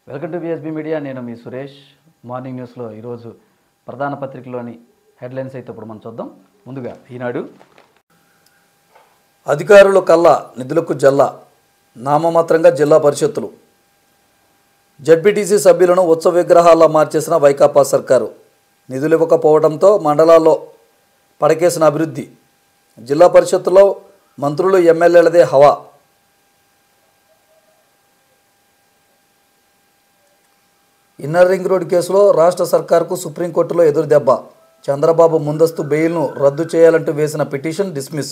welcome to BSB media నేను మీ Suresh morning న్యూస్లో ఈరోజు ప్రధాన పత్రికలోని హెడ్లైన్స్ అయితే ఇప్పుడు మనం చూద్దాం ముందుగా ఈనాడు అధికారులు కల్లా నిధులకు జల్ల నామమాత్రంగా జిల్లా పరిషత్తులు జడ్పీటీసీ సభ్యులను ఉత్సవ విగ్రహాల్లో మార్చేసిన వైకాపా సర్కారు నిధులు ఇవ్వకపోవడంతో మండలాల్లో పడకేసిన అభివృద్ధి జిల్లా పరిషత్తులో మంత్రులు ఎమ్మెల్యేలదే హవా ఇన్నర్ రింగ్ రోడ్ కేసులో రాష్ట్ర సర్కార్కు సుప్రీంకోర్టులో ఎదురుదెబ్బ చంద్రబాబు ముందస్తు బెయిల్ను రద్దు చేయాలంటూ వేసిన పిటిషన్ డిస్మిస్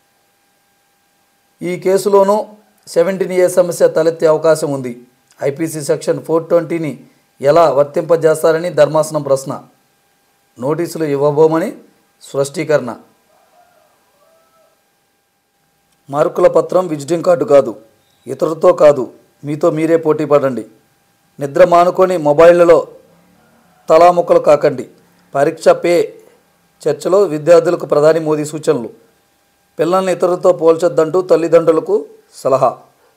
ఈ కేసులోనూ సెవెంటీన్ ఏ సమస్య తలెత్తే అవకాశం ఉంది ఐపీసీ సెక్షన్ ఫోర్ ట్వంటీని ఎలా వర్తింపజేస్తారని ధర్మాసనం ప్రశ్న నోటీసులు ఇవ్వబోమని స్పష్టీకరణ మార్కుల పత్రం విజిటింగ్ కార్డు కాదు ఇతరులతో కాదు మీతో మీరే పోటీ పడండి నిద్ర మానుకొని మొబైళ్లలో తలాముక్కలు కాకండి పరీక్ష పే చర్చలో విద్యార్థులకు ప్రధాని మోదీ సూచనలు పిల్లల్ని ఇతరులతో పోల్చొద్దంటూ తల్లిదండ్రులకు సలహా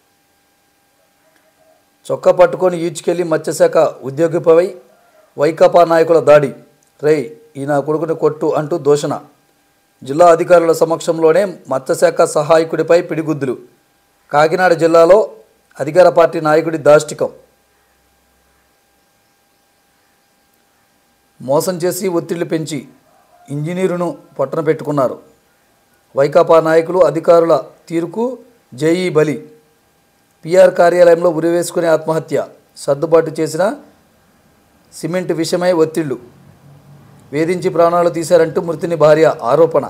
చొక్కా పట్టుకొని ఈడ్చుకెళ్లి మత్స్యశాఖ ఉద్యోగిపై వైకాపా నాయకుల దాడి రేయ్ ఈ నా కొడుకుని కొట్టు అంటూ దూషణ జిల్లా అధికారుల సమక్షంలోనే మత్స్యశాఖ సహాయకుడిపై పిడిగుద్దులు కాకినాడ జిల్లాలో అధికార పార్టీ నాయకుడి దాష్టికం మోసం చేసి ఒత్తిళ్లు పెంచి ఇంజనీరును పొట్టన పెట్టుకున్నారు వైకాపా నాయకులు అధికారుల తీరుకు జేఈ బలి పిఆర్ కార్యాలయంలో ఉరివేసుకునే ఆత్మహత్య సర్దుబాటు చేసిన సిమెంట్ విషయమై ఒత్తిళ్లు వేధించి ప్రాణాలు తీశారంటూ మృతిని భార్య ఆరోపణ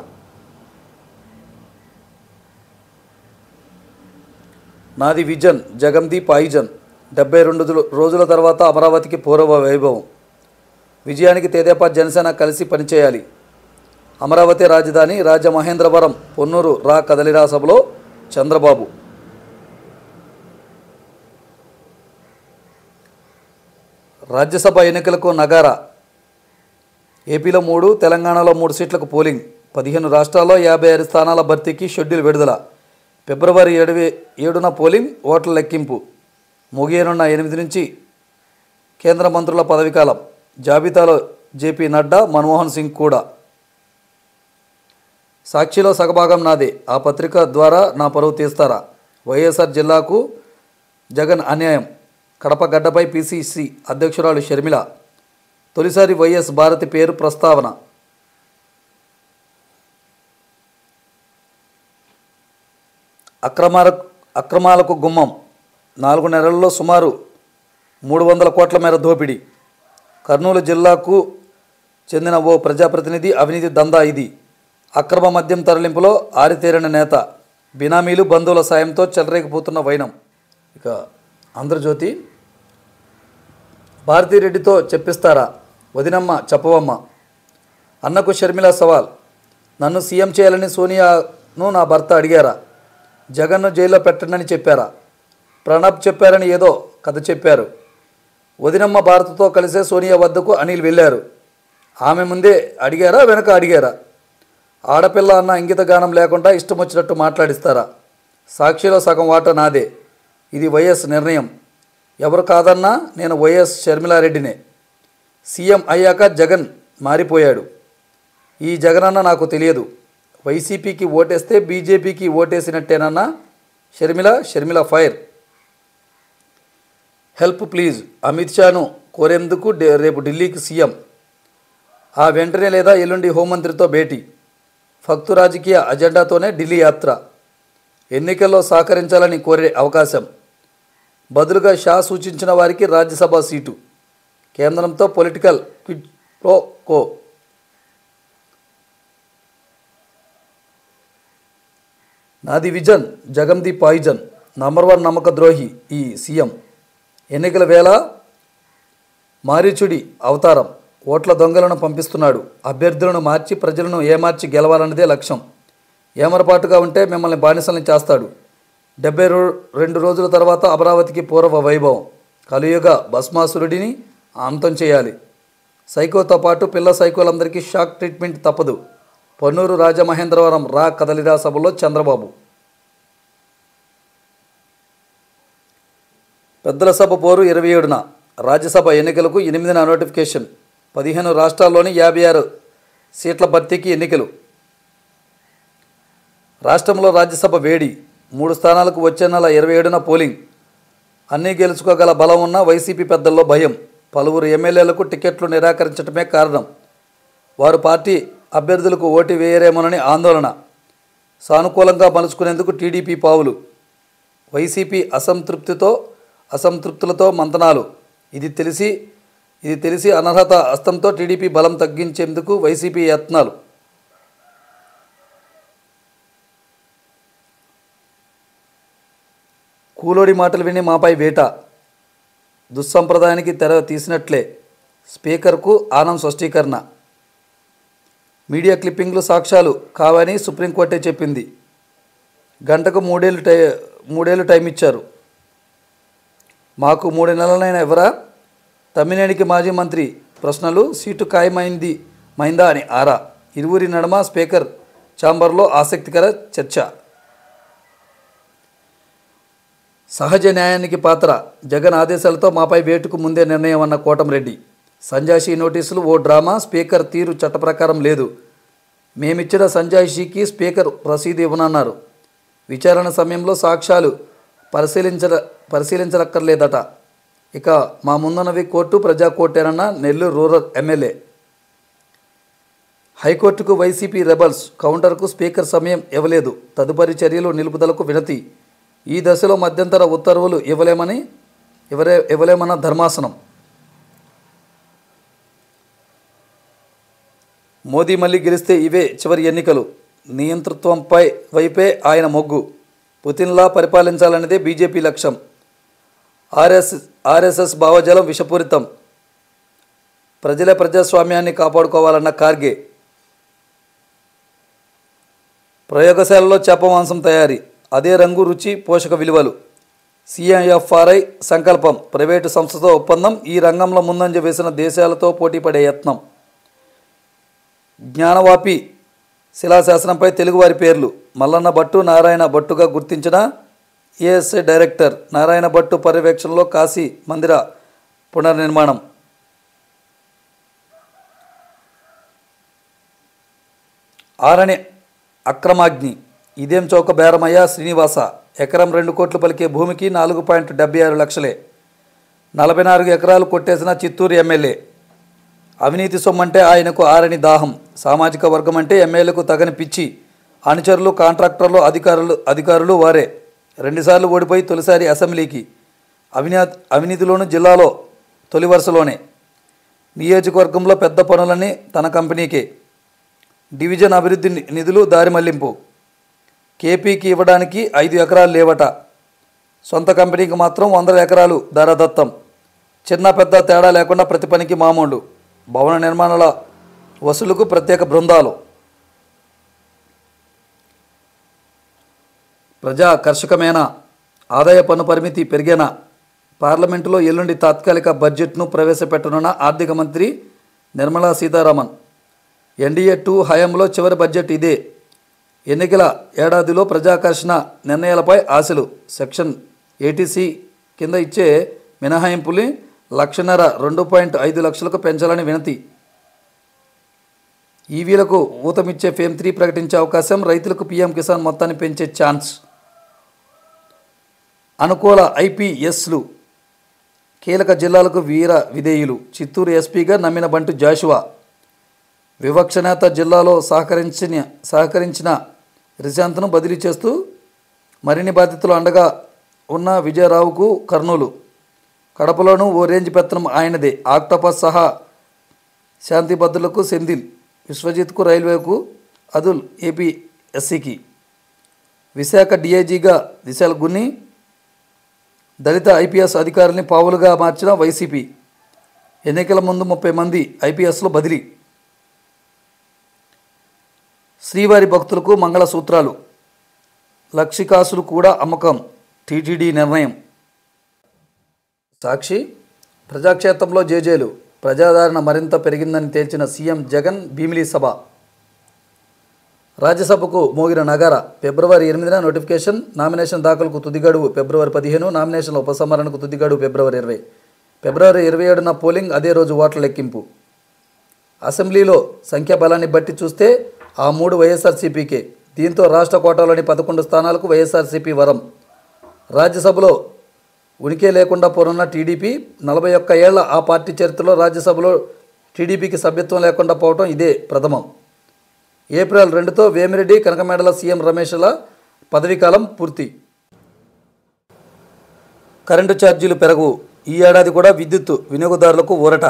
నాది విజన్ జగంది పాయిజన్ డెబ్బై రెండు రోజుల తర్వాత అమరావతికి పూర్వ వైభవం విజయానికి తెదేపా జనసేన కలిసి పనిచేయాలి అమరావతి రాజధాని రాజమహేంద్రవరం పొన్నూరు రా కదలిరా సభలో చంద్రబాబు రాజ్యసభ ఎన్నికలకు నగారా ఏపీలో మూడు తెలంగాణలో మూడు సీట్లకు పోలింగ్ పదిహేను రాష్ట్రాల్లో యాభై ఆరు స్థానాల భర్తీకి షెడ్యూల్ విడుదల ఫిబ్రవరి ఏడు ఏడున పోలింగ్ ఓట్ల లెక్కింపు ముగియనున్న ఎనిమిది నుంచి కేంద్ర మంత్రుల పదవీకాలం జాబితాలో జేపీ నడ్డా మన్మోహన్ సింగ్ కూడా సాక్షిలో సగభాగం నాదే ఆ పత్రిక ద్వారా నా పరువు తీస్తారా వైఎస్ఆర్ జిల్లాకు జగన్ అన్యాయం కడప గడ్డపై పిసిసి అధ్యక్షురాలు షర్మిల తొలిసారి వైఎస్ భారతి పేరు ప్రస్తావన అక్రమాల అక్రమాలకు గుమ్మం నాలుగు నెలల్లో సుమారు మూడు వందల కోట్ల మేర దోపిడీ కర్నూలు జిల్లాకు చెందిన ఓ ప్రజాప్రతినిధి అవినీతి దందా ఇది అక్రమ మద్యం తరలింపులో ఆరితేరిన నేత బినామీలు బంధువుల సాయంతో చెలరేగిపోతున్న వైనం ఇక ఆంధ్రజ్యోతి భారతీరెడ్డితో చెప్పిస్తారా వదినమ్మ చెప్పవమ్మ అన్నకు షర్మిల సవాల్ నన్ను సీఎం చేయాలని సోనియాను నా భర్త అడిగారా జగన్ను జైల్లో పెట్టండి చెప్పారా ప్రణబ్ చెప్పారని ఏదో కథ చెప్పారు వదినమ్మ భారత్తో కలిసే సోనియా వద్దకు అనిల్ వెళ్ళారు ఆమె ముందే అడిగారా వెనక అడిగారా ఆడపిల్ల అన్న ఇంగిత గానం లేకుండా ఇష్టం వచ్చినట్టు మాట్లాడిస్తారా సాక్షిలో సగం వాట నాదే ఇది వైఎస్ నిర్ణయం ఎవరు కాదన్నా నేను వైఎస్ షర్మిలారెడ్డినే సీఎం అయ్యాక జగన్ మారిపోయాడు ఈ జగనన్న నాకు తెలియదు వైసీపీకి ఓటేస్తే బీజేపీకి ఓటేసినట్టేనన్నా Sharmila Sharmila fire help please Amit షాను కోరేందుకు డే- రేపు ఢిల్లీకి సీఎం ఆ వెంటనే లేదా ఎల్లుండి హోంమంత్రితో భేటీ ఫక్తు రాజకీయ అజెండాతోనే ఢిల్లీ యాత్ర ఎన్నికల్లో సహకరించాలని కోరే అవకాశం బదులుగా షా సూచించిన వారికి రాజ్యసభ సీటు కేంద్రంతో పొలిటికల్ క్విడ్ ప్రో కో నాది విజన్ జగంది పాయిజన్ నంబర్ వన్ నమ్మక ద్రోహి ఈ సీఎం ఎన్నికల వేళ మారీచుడి అవతారం ఓట్ల దొంగలను పంపిస్తున్నాడు అభ్యర్థులను మార్చి ప్రజలను ఏమార్చి గెలవాలన్నదే లక్ష్యం ఏమరపాటుగా ఉంటే మిమ్మల్ని బానిసల్ని చేస్తాడు డెబ్బై రో రెండు రోజుల తర్వాత అమరావతికి పూర్వ వైభవం కలియుగ భస్మాసురుడిని అంతం చేయాలి సైకోతో పాటు పిల్ల సైకోలందరికీ షాక్ ట్రీట్మెంట్ తప్పదు పొన్నూరు రాజమహేంద్రవరం రా కదలిరా సభలో చంద్రబాబు పెద్దల సభ పోరు ఇరవై ఏడున రాజ్యసభ ఎన్నికలకు ఎనిమిదిన నోటిఫికేషన్ పదిహేను రాష్ట్రాల్లోని యాభై ఆరు సీట్ల భర్తీకి ఎన్నికలు రాష్ట్రంలో రాజ్యసభ వేడి మూడు స్థానాలకు వచ్చే నెల ఇరవై ఏడున పోలింగ్ అన్నీ గెలుచుకోగల బలం ఉన్న వైసీపీ పెద్దల్లో భయం పలువురు ఎమ్మెల్యేలకు టికెట్లు నిరాకరించడమే కారణం వారు పార్టీ అభ్యర్థులకు ఓటు వేయరేమోనని ఆందోళన సానుకూలంగా మలుచుకునేందుకు టీడీపీ పావులు వైసీపీ అసంతృప్తితో అసంతృప్తులతో మంతనాలు ఇది తెలిసి ఇది తెలిసి అనర్హత హస్తంతో టీడీపీ బలం తగ్గించేందుకు వైసీపీ యత్నాలు కూలోడి మాటలు విని మాపై వేట దుస్సంప్రదాయానికి తెర తీసినట్లే స్పీకర్కు ఆనంద్ స్పష్టీకరణ మీడియా క్లిప్పింగ్లు సాక్ష్యాలు కావని సుప్రీంకోర్టే చెప్పింది గంటకు మూడేళ్ళు టై మూడేళ్ళు టైం ఇచ్చారు మాకు మూడు నెలలైన ఎవరా తమ్మినేనికి మాజీ మంత్రి ప్రశ్నలు సీటు ఖాయమైంది మైందా అని ఆరా ఇరువురి నడమ స్పీకర్ ఛాంబర్లో ఆసక్తికర చర్చ సహజ న్యాయానికి పాత్ర జగన్ ఆదేశాలతో మాపై వేటుకు ముందే నిర్ణయం అన్న కోటంరెడ్డి సంజాయిషీ నోటీసులు ఓ డ్రామా స్పీకర్ తీరు చట్ట ప్రకారం లేదు మేమిచ్చిన సంజాయిషీకి స్పీకర్ రసీదు ఇవ్వనన్నారు విచారణ సమయంలో సాక్ష్యాలు పరిశీలించ పరిశీలించనక్కర్లేదట ఇక మా ముందున్నవి కోర్టు ప్రజా కోర్టేనన్న నెల్లూరు రూరల్ ఎమ్మెల్యే హైకోర్టుకు వైసీపీ రెబల్స్ కౌంటర్కు స్పీకర్ సమయం ఇవ్వలేదు తదుపరి చర్యలు నిలుపుదలకు వినతి ఈ దశలో మధ్యంతర ఉత్తర్వులు ఇవ్వలేమని ఇవ్వలే ఇవ్వలేమన్న ధర్మాసనం మోదీ మళ్ళీ గెలిస్తే ఇవే చివరి ఎన్నికలు నియంతృత్వంపై వైపే ఆయన మొగ్గు పుతిన్లా పరిపాలించాలన్నదే బీజేపీ లక్ష్యం ఆర్ఎస్ ఆర్ఎస్ఎస్ భావజాలం విషపూరితం ప్రజల ప్రజాస్వామ్యాన్ని కాపాడుకోవాలన్న కార్గే ప్రయోగశాలలో చేప మాంసం తయారీ అదే రంగు రుచి పోషక విలువలు సిఐఎఫ్ఆర్ఐ సంకల్పం ప్రైవేటు సంస్థతో ఒప్పందం ఈ రంగంలో ముందంజ వేసిన దేశాలతో పోటీపడే యత్నం జ్ఞానవాపి శిలాశాసనంపై తెలుగువారి పేర్లు మల్లన్న భట్టు నారాయణ భట్టుగా గుర్తించిన ఏఎస్ఐ డైరెక్టర్ నారాయణ భట్టు పర్యవేక్షణలో కాశీ మందిర పునర్నిర్మాణం ఆరణి అక్రమాగ్ని ఇదేం చౌక బేరమయ్య శ్రీనివాస ఎకరం రెండు కోట్లు పలికే భూమికి నాలుగు పాయింట్ డెబ్బై ఆరు లక్షలే నలభై నాలుగు ఎకరాలు కొట్టేసిన చిత్తూరు ఎమ్మెల్యే అవినీతి సొమ్మంటే ఆయనకు ఆరని దాహం సామాజిక వర్గం అంటే ఎమ్మెల్యేలకు తగని పిచ్చి అనుచరులు కాంట్రాక్టర్లు అధికారులు అధికారులు వారే రెండుసార్లు ఓడిపోయి తొలిసారి అసెంబ్లీకి అవినా అవినీతిలోను జిల్లాలో తొలి వరుసలోనే నియోజకవర్గంలో పెద్ద పనులన్నీ తన కంపెనీకే డివిజన్ అభివృద్ధి ని- నిధులు దారి మళ్లింపు కేపీకి ఇవ్వడానికి ఐదు ఎకరాలు లేవట సొంత కంపెనీకి మాత్రం వందల ఎకరాలు ధరదత్తం చిన్న పెద్ద తేడా లేకుండా ప్రతి పనికి మామూలు భవన నిర్మాణాల వసూలుకు ప్రత్యేక బృందాలు ప్రజా కర్షకమైన ఆదాయ పన్ను పరిమితి పెరిగేనా పార్లమెంటులో ఎల్లుండి తాత్కాలిక బడ్జెట్ను ప్రవేశపెట్టనున్న ఆర్థిక మంత్రి నిర్మలా సీతారామన్ ఎన్డీఏ టూ హయాంలో చివరి బడ్జెట్ ఇదే ఎన్నికల ఏడాదిలో ప్రజాకర్షణ నిర్ణయాలపై ఆశలు సెక్షన్ ఏటీసీ కింద ఇచ్చే మినహాయింపుని లక్షన్నర రెండు పాయింట్ ఐదు లక్షలకు పెంచాలని వినతి ఈవీలకు ఊతమిచ్చే ఫేమ్ త్రీ ప్రకటించే అవకాశం రైతులకు పీఎం కిసాన్ మొత్తాన్ని పెంచే ఛాన్స్ అనుకూల ఐపీఎస్లు కీలక జిల్లాలకు వీర విధేయులు చిత్తూరు ఎస్పీగా నమ్మిన బంటు జాషువా వివక్ష నేత జిల్లాలో సహకరించిన సహకరించిన రిశాంత్ను బదిలీ చేస్తూ మరిన్ని బాధితులు అండగా ఉన్న విజయరావుకు కర్నూలు కడపలోనూ ఓ రేంజ్ పెత్తనం ఆయనదే ఆక్టోపస్ సహా శాంతి భద్రులకు సెందిల్ విశ్వజిత్కు రైల్వేకు అదుల్ ఏపీ ఎస్సీకి విశాఖ డిఐజీగా దిశాల గున్ని దళిత ఐపీఎస్ అధికారుల్ని పావులుగా మార్చిన వైసీపీ ఎన్నికల ముందు ముప్పై మంది ఐపీఎస్లో బదిలీ శ్రీవారి భక్తులకు మంగళసూత్రాలు లక్షికాసులు కూడా అమ్మకం టీటీడీ నిర్ణయం సాక్షి ప్రజాక్షేత్రంలో జేజేలు ప్రజాదరణ మరింత పెరిగిందని తేల్చిన సీఎం జగన్ భీమిలి సభ రాజ్యసభకు మోగిన నగార ఫిబ్రవరి ఎనిమిదిన నోటిఫికేషన్ నామినేషన్ దాఖలుకు తుది గడువు ఫిబ్రవరి పదిహేను నామినేషన్ల ఉపసంహరణకు తుది గడువు ఫిబ్రవరి ఇరవై ఫిబ్రవరి ఇరవై ఏడున పోలింగ్ అదే రోజు ఓట్ల లెక్కింపు అసెంబ్లీలో సంఖ్యాబలాన్ని బట్టి చూస్తే ఆ మూడు వైఎస్ఆర్సీపీకే దీంతో రాష్ట్ర కోటాలోని పదకొండు స్థానాలకు వైఎస్ఆర్సీపీ వరం రాజ్యసభలో ఉనికి లేకుండా పోనున్న టీడీపీ నలభై ఒక్క ఏళ్ల ఆ పార్టీ చరిత్రలో రాజ్యసభలో టీడీపీకి సభ్యత్వం లేకుండా పోవటం ఇదే ప్రథమం ఏప్రిల్ రెండుతో వేమిరెడ్డి కనకమేడల సీఎం రమేష్ల పదవీకాలం పూర్తి కరెంటు ఛార్జీలు పెరగు ఈ ఏడాది కూడా విద్యుత్ వినియోగదారులకు ఊరట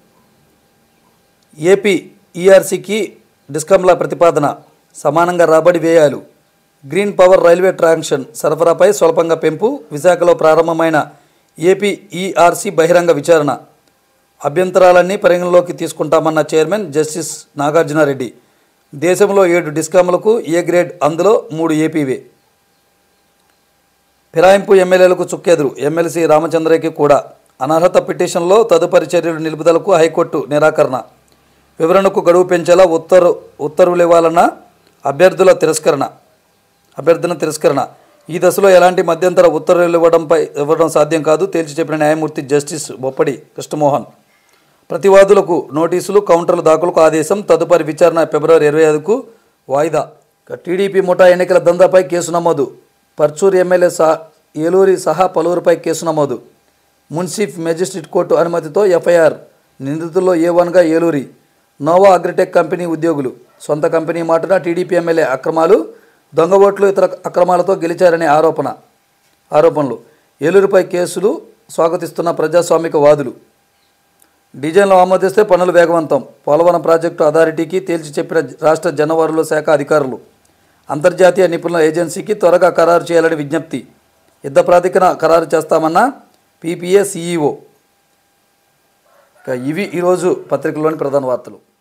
ఏపీ ఈఆర్సీకి డిస్కంల ప్రతిపాదన సమానంగా రాబడి వ్యయాలు గ్రీన్ పవర్ రైల్వే ట్రాన్షన్ సరఫరాపై స్వల్పంగా పెంపు విశాఖలో ప్రారంభమైన ఏపీ ఈఆర్సీ బహిరంగ విచారణ అభ్యంతరాలన్నీ పరిగణలోకి తీసుకుంటామన్న చైర్మన్ జస్టిస్ నాగార్జునారెడ్డి దేశంలో ఏడు డిస్కామ్లకు ఏ గ్రేడ్ అందులో మూడు ఏపీవే ఫిరాయింపు ఎమ్మెల్యేలకు చుక్కెదురు ఎమ్మెల్సీ రామచంద్రకి కూడా అనర్హత పిటిషన్లో తదుపరి చర్యలు నిలుపుదలకు హైకోర్టు నిరాకరణ వివరణకు గడువు పెంచేలా ఉత్తర్వు ఉత్తర్వులు ఇవ్వాలన్న అభ్యర్థుల తిరస్కరణ అభ్యర్థన తిరస్కరణ ఈ దశలో ఎలాంటి మధ్యంతర ఉత్తర్వులు ఇవ్వడంపై ఇవ్వడం సాధ్యం కాదు తేల్చి చెప్పిన న్యాయమూర్తి జస్టిస్ బొప్పడి కృష్ణమోహన్ ప్రతివాదులకు నోటీసులు కౌంటర్లు దాఖలుకు ఆదేశం తదుపరి విచారణ ఫిబ్రవరి ఇరవై ఐదుకు వాయిదా ఇక టీడీపీ ముఠా ఎన్నికల దందాపై కేసు నమోదు పర్చూరు ఎమ్మెల్యే సా ఏలూరి సహా పలువురిపై కేసు నమోదు మున్సిఫ్ మెజిస్ట్రేట్ కోర్టు అనుమతితో ఎఫ్ఐఆర్ నిందితుల్లో ఏ వన్గా ఏలూరి నోవా అగ్రిటెక్ కంపెనీ ఉద్యోగులు సొంత కంపెనీ మాటున టీడీపీ ఎమ్మెల్యే అక్రమాలు దొంగ ఓట్లు ఇతర అక్రమాలతో గెలిచారనే ఆరోపణ ఆరోపణలు ఏలూరుపై కేసులు స్వాగతిస్తున్న ప్రజాస్వామిక వాదులు డిజైన్లు ఆమోదిస్తే పనులు వేగవంతం పోలవరం ప్రాజెక్టు అథారిటీకి తేల్చి చెప్పిన రాష్ట్ర జనవరుల శాఖ అధికారులు అంతర్జాతీయ నిపుణుల ఏజెన్సీకి త్వరగా ఖరారు చేయాలని విజ్ఞప్తి యుద్ధ ప్రాతికన ఖరారు చేస్తామన్న పీపీఏ సీఈఓ ఇక ఇవి ఈరోజు పత్రికలోని ప్రధాన వార్తలు